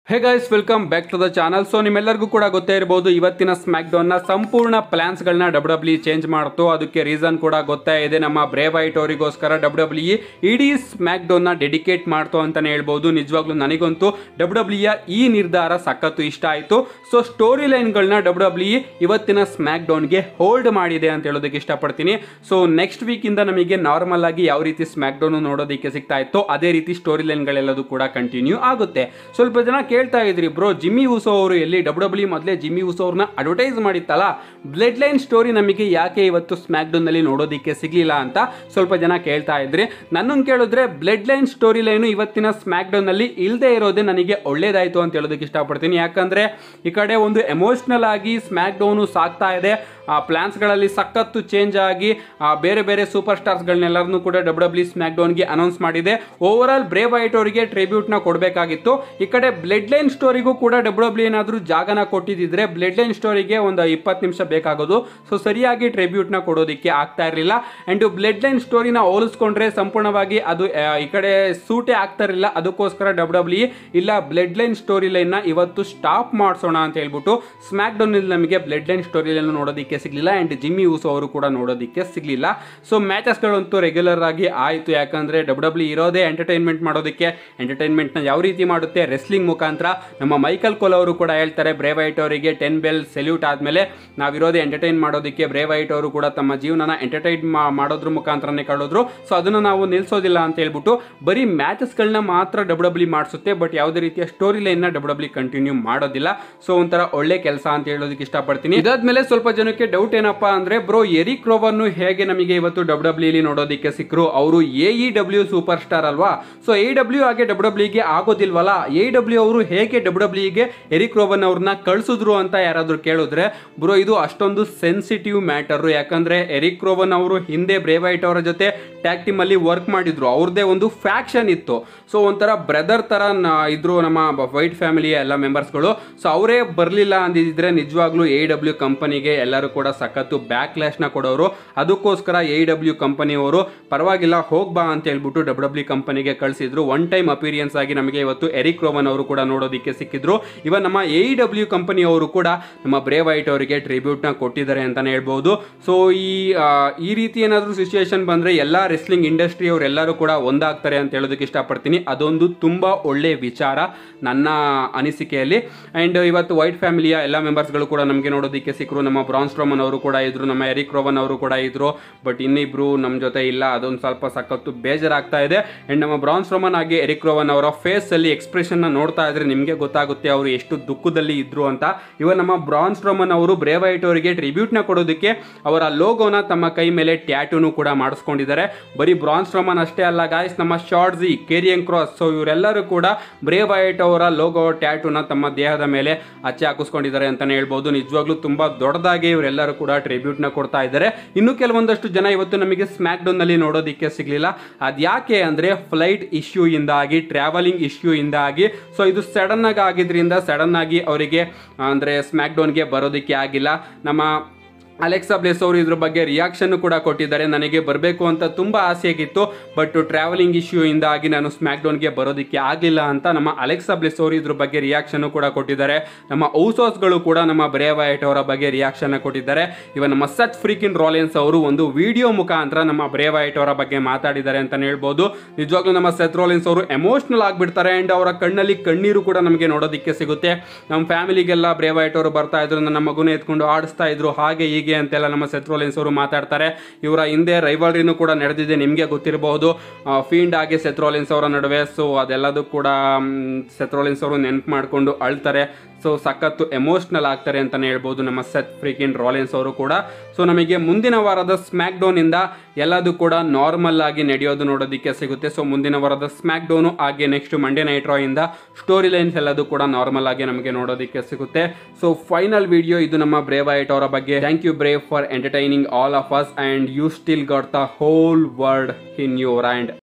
hey guys welcome back to the channel so ನಿಮ್ಮೆಲ್ಲರಿಗೂ ಕೂಡ ಗೊತ್ತೇ ಇರಬಹುದು ಇವತ್ತಿನ ಸ್ಮ್ಯಾಕ್ ಡೌನ್ನ ಸಂಪೂರ್ಣ ಪ್ಲಾನ್ಸ್ಗಳನ್ನ ಡಬ್ಲ್ಯೂ ಡಬ್ಲ್ಯೂ ಚೇಂಜ್ ಮಾಡ್ತು ಅದಕ್ಕೆ ರೀಸನ್ ಕೂಡ ಗೊತ್ತೇ ಇದೆ ನಮ್ಮ ಬ್ರೇವ್ ಐಟ್ ಅವರಿಗೋಸ್ಕರ ಡಬ್ಲ್ಯೂ ಡಬ್ಲ್ಯೂ ಇಡೀ ಸ್ಮ್ಯಾಕ್ ಡೌನ್ನ ಡೆಡಿಕೇಟ್ ಮಾಡ್ತು ಅಂತಾನೆ ಹೇಳ್ಬೋದು ನಿಜವಾಗ್ಲೂ ನನಗಂತೂ ಡಬ್ಲ್ಯೂ ಡಬ್ಲ್ಯೂ ಈ ನಿರ್ಧಾರ ಸಖತ್ತು ಇಷ್ಟ ಆಯಿತು ಸೊ ಸ್ಟೋರಿ ಲೈನ್ಗಳನ್ನ ಡಬ್ಲ್ಯೂ ಡಬ್ಲ್ಯೂ ಇವತ್ತಿನ ಸ್ಮ್ಯಾಕ್ ಡೌನ್ಗೆ ಹೋಲ್ಡ್ ಮಾಡಿದೆ ಅಂತ ಹೇಳೋದಕ್ಕೆ ಇಷ್ಟಪಡ್ತೀನಿ ಸೊ ನೆಕ್ಸ್ಟ್ ವೀಕಿಂದ ನಮಗೆ ನಾರ್ಮಲ್ ಆಗಿ ಯಾವ ರೀತಿ ಸ್ಮ್ಯಾಕ್ ಡೌನ್ ನೋಡೋದಕ್ಕೆ ಸಿಗ್ತಾ ಇತ್ತು ಅದೇ ರೀತಿ ಸ್ಟೋರಿ ಲೈನ್ಗಳೆಲ್ಲದೂ ಕೂಡ ಕಂಟಿನ್ಯೂ ಆಗುತ್ತೆ ಸ್ವಲ್ಪ ಜನ ಕೇಳ್ತಾ ಇದ್ರಿ ಬ್ರೋ ಜಿಮ್ಮಿ ಉಸೋ ಅವರು ಎಲ್ಲಿ ಡಬ್ಲ್ಯೂ ಡಬ್ಲ್ಯೂ ಮೊದಲೇ ಜಿಮ್ಮಿ ಉಸೋ ಅವ್ರನ್ನ ಅಡ್ವರ್ಟೈಸ್ ಮಾಡಿತ್ತಲ್ಲ ಬ್ಲಡ್ ಲೈನ್ ಸ್ಟೋರಿ ನಮಗೆ ಯಾಕೆ ಇವತ್ತು ಸ್ಮ್ಯಾಕ್ ಡೌನ್ನಲ್ಲಿ ನೋಡೋದಕ್ಕೆ ಸಿಗಲಿಲ್ಲ ಅಂತ ಸ್ವಲ್ಪ ಜನ ಕೇಳ್ತಾ ಇದ್ರಿ ನನ್ನನ್ನು ಕೇಳಿದ್ರೆ ಬ್ಲಡ್ ಲೈನ್ ಸ್ಟೋರಿ ಲೈನು ಇವತ್ತಿನ ಸ್ಮ್ಯಾಕ್ ಡೌನ್ನಲ್ಲಿ ಇಲ್ಲದೆ ಇರೋದೇ ನನಗೆ ಒಳ್ಳೇದಾಯಿತು ಅಂತ ಹೇಳೋದಕ್ಕೆ ಇಷ್ಟಪಡ್ತೀನಿ ಯಾಕಂದರೆ ಈ ಕಡೆ ಒಂದು ಎಮೋಷ್ನಲ್ ಆಗಿ ಸ್ಮ್ಯಾಕ್ ಡೌನು ಸಾಕ್ತಾ ಇದೆ ಆ ಪ್ಲಾನ್ಸ್ಗಳಲ್ಲಿ ಸಖತ್ತು ಚೇಂಜ್ ಆಗಿ ಆ ಬೇರೆ ಬೇರೆ ಸೂಪರ್ ಸ್ಟಾರ್ಸ್ಗಳನ್ನೆಲ್ಲರನ್ನೂ ಕೂಡ ಡಬ್ಲ್ಯೂ ಡಬ್ಲ್ಯೂ ಸ್ಮ್ಯಾಕ್ ಡೌನ್ಗೆ ಅನೌನ್ಸ್ ಮಾಡಿದೆ ಓವರ್ ಆಲ್ ಬ್ರೇವ್ ವೈಟ್ ಅವರಿಗೆ ಟ್ರಿಬ್ಯೂಟ್ನ ಕೊಡಬೇಕಾಗಿತ್ತು ಈ ಕಡೆ ಬ್ಲಡ್ ಲೈನ್ ಸ್ಟೋರಿಗೂ ಕೂಡ ಡಬ್ಲ್ಯೂ ಡಬ್ಲ್ಯೂ ಏನಾದರೂ ಜಾಗನ ಕೊಟ್ಟಿದ್ದಿದ್ರೆ ಬ್ಲಡ್ ಲೈನ್ ಸ್ಟೋರಿಗೆ ಒಂದು ಇಪ್ಪತ್ತು ನಿಮಿಷ ಬೇಕಾಗೋದು ಸೊ ಸರಿಯಾಗಿ ಟ್ರಿಬ್ಯೂಟ್ನ ಕೊಡೋದಕ್ಕೆ ಆಗ್ತಾ ಇರಲಿಲ್ಲ ಆ್ಯಂಡ್ ಬ್ಲಡ್ ಲೈನ್ ಸ್ಟೋರಿನ ಹೋಲಿಸ್ಕೊಂಡ್ರೆ ಸಂಪೂರ್ಣವಾಗಿ ಅದು ಆ, ಈ ಕಡೆ ಸೂಟೇ ಆಗ್ತಾ ಇರಲಿಲ್ಲ ಅದಕ್ಕೋಸ್ಕರ ಡಬ್ಲ್ಯೂ ಡಬ್ಲ್ಯೂ ಇಲ್ಲ ಬ್ಲಡ್ ಲೈನ್ ಸ್ಟೋರಿ ಲೈನ್ನ ಇವತ್ತು ಸ್ಟಾಪ್ ಮಾಡಿಸೋಣ ಅಂತ ಹೇಳ್ಬಿಟ್ಟು ಸ್ಮ್ಯಾಕ್ ಡೌನಲ್ಲಿ ನಮಗೆ ಬ್ಲಡ್ ಲೈನ್ ಸ್ಟೋರಿ ಲೈನ್ ನೋಡೋದಕ್ಕೆ ಸಿಗಲಿಲ್ಲ ಆ್ಯಂಡ್ ಜಿಮ್ಮಿ ಯೂಸ್ ಅವರು ಕೂಡ ನೋಡೋದಕ್ಕೆ ಸಿಗಲಿಲ್ಲ ಸೊ ಮ್ಯಾಚಸ್ಗಳಂತೂ ರೆಗ್ಯುಲರ್ ಆಗಿ ಆಯಿತು ಯಾಕಂದರೆ ಡಬ್ಲ್ಯೂ ಡಬ್ಲ್ಯೂ ಇರೋದೇ ಎಂಟರ್ಟೈನ್ಮೆಂಟ್ ಮಾಡೋದಕ್ಕೆ ಎಂಟರ್ಟೈನ್ಮೆಂಟ್ನ ಯಾವ ರೀತಿ ಮಾಡುತ್ತೆ ರೆಸ್ಲಿಂಗ್ ಮುಖಾಂತರ ನಮ್ಮ ಮೈಕಲ್ ಕೋಲ್ ಅವರು ಕೂಡ ಹೇಳ್ತಾರೆ ಬ್ರೇವೈಟ್ ಅವರಿಗೆ ಟೆನ್ ಬೆಲ್ ಸೆಲ್ಯೂಟ್ ಆದಮೇಲೆ ನಾವಿರೋದೇ ಎಂಟರ್ಟೈನ್ ಮಾಡೋದಕ್ಕೆ ಬ್ರೇವೈಟ್ ಅವರು ಕೂಡ ತಮ್ಮ ಜೀವನನ ಎಂಟರ್ಟೈನ್ ಮಾಡೋದ್ರ ಮುಖಾಂತರನೇ ಕಳೆದ್ರು ಸೊ ಅದನ್ನು ನಾವು ನಿಲ್ಲಿಸೋದಿಲ್ಲ ಅಂತ ಹೇಳ್ಬಿಟ್ಟು ಬರೀ ಮ್ಯಾಚಸ್ಗಳನ್ನ ಮಾತ್ರ ಡಬ್ಲ್ಯೂ ಡಬ್ಲ್ಯೂ ಮಾಡಿಸುತ್ತೆ ಬಟ್ ಯಾವುದೇ ರೀತಿಯ ಸ್ಟೋರಿ ಲೈನ್ನ ಡಬ್ಲ್ಯೂ ಡಬ್ಲ್ಯೂ ಕಂಟಿನ್ಯೂ ಮಾಡೋದಿಲ್ಲ ಸೊ ಒಂಥರ ಒಳ್ಳೆ ಕೆಲಸ ಅಂತ ಹೇಳೋದಕ್ಕೆ ಇಷ್ಟಪಡ್ತೀನಿ ಇದಾದ್ಮೇಲೆ ಸ್ವಲ್ಪ ಜನಕ್ಕೆ ಡೌಟ್ ಏನಪ್ಪಾ ಅಂದ್ರೆ ಬ್ರೋ ಎರಿಕ್ ರೋವನ್ನು ಹೇಗೆ ನಮಗೆ ಇವತ್ತು ಡಬ್ಲ್ಯೂ ಡಬ್ಲ್ಯೂಲಿ ನೋಡೋದಕ್ಕೆ ಸಿಕ್ಕರು ಅವರು A E W super star ಅಲ್ವಾ ಸೊ ಎ ಡಬ್ಲ್ಯೂ ಹಾಗೆ ಡಬ್ಲ್ಯೂ ಡಬ್ಲ್ಯೂಗೆ ಆಗೋದಿಲ್ವಲ್ಲ ಎ ಡಬ್ಲ್ಯೂ ಅವರು ಹೇಗೆ ಡಬ್ಲ್ಯೂ ಡಬ್ಲ್ಯೂಗೆ ಎರಿಕ್ ರೋವನ್ ಅವ್ರನ್ನ ಕಳಿಸಿದ್ರು ಅಂತ ಯಾರಾದರೂ ಕೇಳಿದ್ರೆ ಬ್ರೋ ಇದು ಅಷ್ಟೊಂದು ಸೆನ್ಸಿಟಿವ್ ಮ್ಯಾಟರ್ ಯಾಕಂದ್ರೆ ಎರಿಕ್ ರೋವನ್ ಅವರು ಹಿಂದೆ ಬ್ರೇವೈಟ್ ಅವರ ಜೊತೆ ಟ್ಯಾಗ್ ಟೀಮ್ ಅಲ್ಲಿ ವರ್ಕ್ ಮಾಡಿದ್ರು ಅವ್ರದ್ದೇ ಒಂದು ಫ್ಯಾಕ್ಷನ್ ಇತ್ತು ಸೊ ಒಂಥರ ಬ್ರದರ್ ತರ ನ- ಇದ್ರು ನಮ್ಮ ವೈಟ್ ಫ್ಯಾಮಿಲಿಯ ಎಲ್ಲ ಮೆಂಬರ್ಸ್ಗಳು ಸೊ ಅವರೇ ಬರಲಿಲ್ಲ ಅಂದಿದ್ರೆ ನಿಜವಾಗ್ಲೂ ಎ ಡಬ್ಲ್ಯೂ ಕಂಪನಿಗೆ ಎಲ್ಲರೂ ಕೂಡ ಸಖತ್ತು ಬ್ಯಾಕ್ ನ ಕೊಡೋರು ಅದಕ್ಕೋಸ್ಕರ ಎ ಡಬ್ಲ್ಯೂ ಕಂಪನಿಯವರು ಪರವಾಗಿಲ್ಲ ಹೋಗ್ಬಾ ಅಂತ ಹೇಳ್ಬಿಟ್ಟು ಡಬ್ಲ್ಯೂ ಡಬ್ಲ್ಯೂ ಕಂಪನಿಗೆ ಕಳಿಸಿದ್ರು ಒನ್ ಟೈಮ್ ಅಪೀರಿಯನ್ಸ್ ಆಗಿ ನಮಗೆ ಇವತ್ತು ಎರಿಕ್ ರೋವನ್ ಅವರು ಕೂಡ ನೋಡೋದಕ್ಕೆ ಸಿಕ್ಕಿದ್ರು ಇವನ್ ನಮ್ಮ ಎ ಡಬ್ಲ್ಯೂ ಕಂಪನಿಯವರು ಕೂಡ ನಮ್ಮ ಬ್ರೇ ವೈಟ್ ಅವರಿಗೆ ಟ್ರಿಬ್ಯೂಟ್ನ ಕೊಟ್ಟಿದ್ದಾರೆ ಅಂತಾನೆ ಹೇಳ್ಬೋದು ಸೊ ಈ ಆ, ಈ ರೀತಿ ಏನಾದರೂ ಸಿಚುಯೇಷನ್ ಬಂದರೆ ಎಲ್ಲ ರೆಸ್ಲಿಂಗ್ ಇಂಡಸ್ಟ್ರಿ ಅವರೆಲ್ಲರೂ ಕೂಡ ಒಂದಾಗ್ತಾರೆ ಅಂತ ಹೇಳೋದಕ್ಕೆ ಇಷ್ಟಪಡ್ತೀನಿ ಅದೊಂದು ತುಂಬ ಒಳ್ಳೆಯ ವಿಚಾರ ನನ್ನ ಅನಿಸಿಕೆಯಲ್ಲಿ ಆ್ಯಂಡ್ ಇವತ್ತು ವೈಟ್ ಫ್ಯಾಮಿಲಿಯ ಎಲ್ಲ ಮೆಂಬರ್ಸ್ಗಳು ಕೂಡ ನಮಗೆ ನೋಡೋದಕ್ಕೆ ಸಿಕ್ಕರು ನಮ್ಮ ಬ್ರಾನ್ಸ್ ರೋಮನ್ ಅವರು ಕೂಡ ಇದ್ರು ನಮ್ಮ ಎರಿಕ್ ರೋವನ್ ಅವರು ಕೂಡ ಇದ್ರು ಬಟ್ ಇನ್ನಿಬ್ರು ನಮ್ಮ ಜೊತೆ ಇಲ್ಲ ಅದೊಂದು ಸ್ವಲ್ಪ ಸಖತ್ತು ಬೇಜಾರಾಗ್ತಾ ಇದೆ ಆ್ಯಂಡ್ ನಮ್ಮ ಬ್ರಾನ್ಸ್ ರೋಮನ್ ಆಗಿ ಎರಿಕ್ ರೋವನ್ ಅವರ ಫೇಸಲ್ಲಿ ಎಕ್ಸ್ಪ್ರೆಷನ್ನ ನೋಡ್ತಾ ಇದ್ರೆ ನಿಮಗೆ ಗೊತ್ತಾಗುತ್ತೆ ಅವರು ಎಷ್ಟು ದುಃಖದಲ್ಲಿ ಇದ್ರು ಅಂತ ಇವನ್ ನಮ್ಮ ಬ್ರಾನ್ಸ್ ರೋಮನ್ ಅವರು ಬ್ರೇವೈಟ್ ಅವರಿಗೆ ಟ್ರಿಬ್ಯೂಟ್ನ ಕೊಡೋದಕ್ಕೆ ಅವರ ಲೋಗೋನ ತಮ್ಮ ಕೈ ಮೇಲೆ ಟ್ಯಾಟೂನು ಕೂಡ ಮಾಡಿಸ್ಕೊಂಡಿದ್ದಾರೆ ಬರೀ ಬ್ರಾನ್ಸ್ ರೋಮನ್ ಅಷ್ಟೇ ಅಲ್ಲ ಗಾಯ್ಸ್ ನಮ್ಮ ಶಾರ್ಟ್ಸಿ ಕೇರಿಯನ್ ಕ್ರಾಸ್ ಸೊ ಇವರೆಲ್ಲರೂ ಕೂಡ ಬ್ರೇವೈಟ್ ಅವರ ಲೋಗೋ ಟ್ಯಾಟೂನ ತಮ್ಮ ದೇಹದ ಮೇಲೆ ಹಚ್ಚೆ ಹಾಕಿಸ್ಕೊಂಡಿದ್ದಾರೆ ಅಂತಾನೆ ಹೇಳ್ಬೋದು ನಿಜವಾಗ್ಲೂ ತುಂಬಾ ದೊಡ್ಡದಾಗಿ ಇವರೆಲ್ಲರೂ ಕೂಡ ಟ್ರಿಬ್ಯೂಟ್ನ ಕೊಡ್ತಾ ಇದ್ದಾರೆ ಇನ್ನು ಕೆಲವೊಂದಷ್ಟು ಜನ ಇವತ್ತು ನಮಗೆ ಸ್ಮ್ಯಾಕ್ ಡೌನ್ನಲ್ಲಿ ನೋಡೋದಕ್ಕೆ ಸಿಗಲಿಲ್ಲ ಅದ್ಯಾಕೆ ಅಂದರೆ ಫ್ಲೈಟ್ ಇಶ್ಯೂ ಇಂದಾಗಿ ಟ್ರಾವೆಲಿಂಗ್ ಇಶ್ಯೂ ಇಂದಾಗಿ ಸೊ ಇದು ಸಡನ್ ಆಗಿ ಆಗಿದ್ರಿಂದ ಸಡನ್ ಆಗಿ ಅವರಿಗೆ ಅಂದರೆ ಸ್ಮ್ಯಾಕ್ ಡೌನ್ಗೆ ಬರೋದಕ್ಕೆ ಆಗಿಲ್ಲ ನಮ್ಮ ಅಲೆಕ್ಸಾ ಬ್ಲೇಸ್ ಅವರು ಇದ್ರ ಬಗ್ಗೆ ರಿಯಾಕ್ಷನ್ ಕೂಡ ಕೊಟ್ಟಿದ್ದಾರೆ ನನಗೆ ಬರಬೇಕು ಅಂತ ತುಂಬ ಆಸೆ ಆಗಿತ್ತು ಬಟ್ ಟ್ರಾವೆಲಿಂಗ್ ಇಶ್ಯೂ ಇಂದಾಗಿ ನಾನು ಸ್ಮ್ಯಾಕ್ ಡೌನ್ಗೆ ಬರೋದಕ್ಕೆ ಆಗಲಿಲ್ಲ ಅಂತ ನಮ್ಮ ಅಲೆಕ್ಸಾ ಬ್ಲೇಸ್ ಅವರು ಇದ್ರ ಬಗ್ಗೆ ರಿಯಾಕ್ಷನ್ ಕೂಡ ಕೊಟ್ಟಿದ್ದಾರೆ ನಮ್ಮ ಔಸೋಸ್ಗಳು ಕೂಡ ನಮ್ಮ ಬ್ರೇವೈಟ್ ಅವರ ಬಗ್ಗೆ ರಿಯಾಕ್ಷನ್ ಕೊಟ್ಟಿದ್ದಾರೆ ಇವ ನಮ್ಮ ಸಚ್ ಫ್ರೀಕಿನ್ ರಾಲೆನ್ಸ್ ಅವರು ಒಂದು ವಿಡಿಯೋ ಮುಖಾಂತರ ನಮ್ಮ ಬ್ರೇವೈಟ್ ಅವರ ಬಗ್ಗೆ ಮಾತಾಡಿದ್ದಾರೆ ಅಂತ ಹೇಳ್ಬೋದು ನಿಜವಾಗ್ಲೂ ನಮ್ಮ ಸೆತ್ ರಾಲೆನ್ಸ್ ಅವರು ಎಮೋಷನಲ್ ಆಗಿಬಿಡ್ತಾರೆ ಆ್ಯಂಡ್ ಅವರ ಕಣ್ಣಲ್ಲಿ ಕಣ್ಣೀರು ಕೂಡ ನಮಗೆ ನೋಡೋದಕ್ಕೆ ಸಿಗುತ್ತೆ ನಮ್ಮ ಫ್ಯಾಮಿಲಿಗೆಲ್ಲ ಬ್ರೇವೈಟ್ ಅವರು ಬರ್ತಾ ಇದ್ರು ನನ್ನ ಮಗುನ ಎತ್ಕೊಂಡು ಆಡಿಸ್ತಾ ಇದ್ರು ಹಾಗೆ ಹೀಗೆ ಅಂತೆಲ್ಲ ನಮ್ಮ ಸೆತ್ರೋಲೆನ್ಸ್ ಅವರು ಮಾತಾಡ್ತಾರೆ ಇವರ ಹಿಂದೆ ರೈವಲ್ರಿನೂ ಕೂಡ ನಡೆದಿದೆ ನಿಮಗೆ ಗೊತ್ತಿರಬಹುದು ಫೀಲ್ಡ್ ಆಗಿ ಸೆತ್ರೋಲೆನ್ಸ್ ಅವರ ನಡುವೆ ಸೊ ಅದೆಲ್ಲದೂ ಕೂಡ ಸೆತ್ರೋಲೆನ್ಸ್ ಅವರು ನೆನಪು ಮಾಡಿಕೊಂಡು ಅಳ್ತಾರೆ ಸೊ ಸಖತ್ತು ಎಮೋಷ್ನಲ್ ಆಗ್ತಾರೆ ಅಂತಲೇ ಹೇಳ್ಬೋದು ನಮ್ಮ ಸೆತ್ ಫ್ರೀಕಿನ್ ರಾಲೆನ್ಸ್ ಅವರು ಕೂಡ ಸೊ ನಮಗೆ ಮುಂದಿನ ವಾರದ ಸ್ಮ್ಯಾಕ್ ಡೌನಿಂದ ಎಲ್ಲದೂ ಕೂಡ ನಾರ್ಮಲ್ ಆಗಿ ನಡೆಯೋದು ನೋಡೋದಕ್ಕೆ ಸಿಗುತ್ತೆ ಸೊ ಮುಂದಿನ ವಾರದ ಸ್ಮ್ಯಾಕ್ ಡೌನು ಹಾಗೆ ನೆಕ್ಸ್ಟ್ ಮಂಡೇ ನೈಟ್ ರಾ ಇಂದ ಸ್ಟೋರಿ ಲೈನ್ಸ್ ಎಲ್ಲದೂ ಕೂಡ ನಾರ್ಮಲ್ ಆಗಿ ನಮಗೆ ನೋಡೋದಕ್ಕೆ ಸಿಗುತ್ತೆ ಸೊ ಫೈನಲ್ ವಿಡಿಯೋ ಇದು ನಮ್ಮ ಬ್ರೇವೈಟ್ ಅವರ ಬಗ್ಗೆ thank you Bray for entertaining all of us and you still got the whole world in your and